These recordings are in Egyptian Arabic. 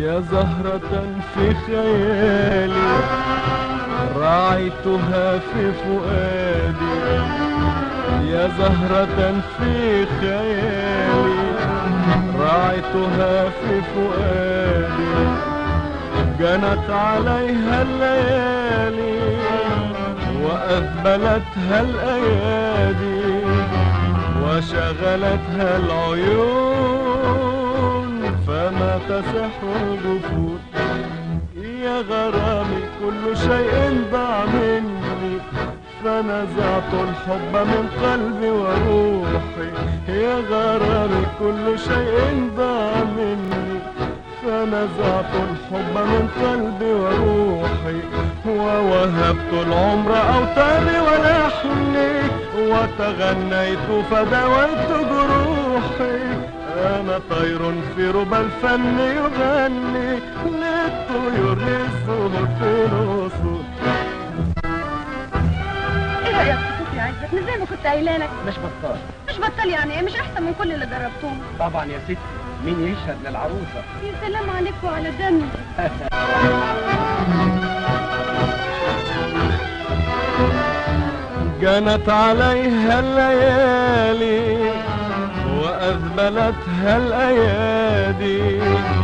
يا زهرة في خيالي راعيتها في فؤادي يا زهرة في خيالي راعيتها في فؤادي جنت عليها الليالي وأذبلتها الأيادي وشغلتها العيون فما تسح الجفون يا غرامي كل شيء ضاع مني فنزعت الحب من قلبي وروحي يا غرامي كل شيء ضاع مني فنزعت الحب من قلبي وروحي ووهبت العمر أوتاري ولحني وتغنيت فداويت جروحي أنا طير في ربى الفن يغني للطيور للزهور في الأصول ايه رايك في صوتي يا عزت مش زي ما كنت قايله لك مش بطال مش بطل يعني ايه مش احسن من كل اللي جربتهم طبعا يا ستي مين يشهد للعروسه يا سلام عليك وعلى دمي جنت عليها الليالي وأذبلتها الأيادي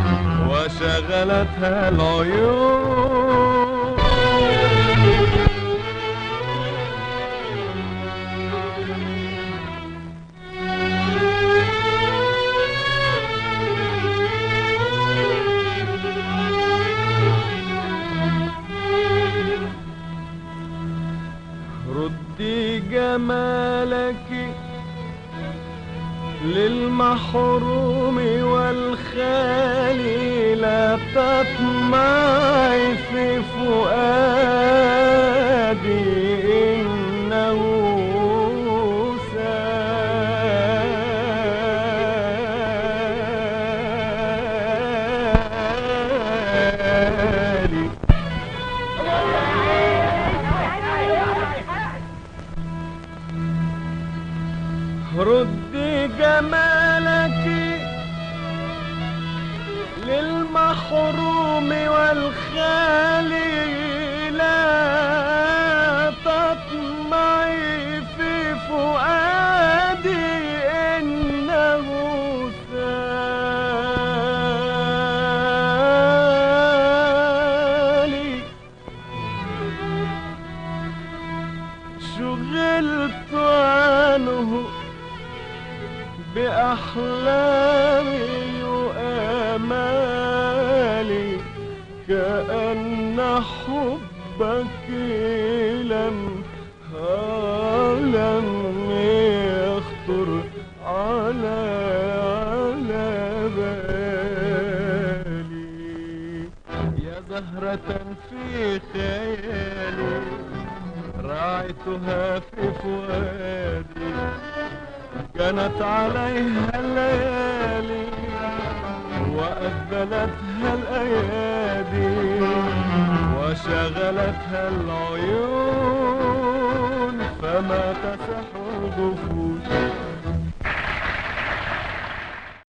وشغلتها العيون ردي جمالك للمحروم والخالي لا تطمعي في فؤادي إنه سالي ردي جمالك للمحروم والخالي لا تطمعي في فؤادي إنه سالي شغلت عنه بأحلامي وآمالي كأن حبك لم لم يخطر على على بالي يا زهرة في خيالي راعيتها في فؤادي كانت عليها الليالي وأذبلتها الأيادي وشغلتها العيون فما تسح الجفون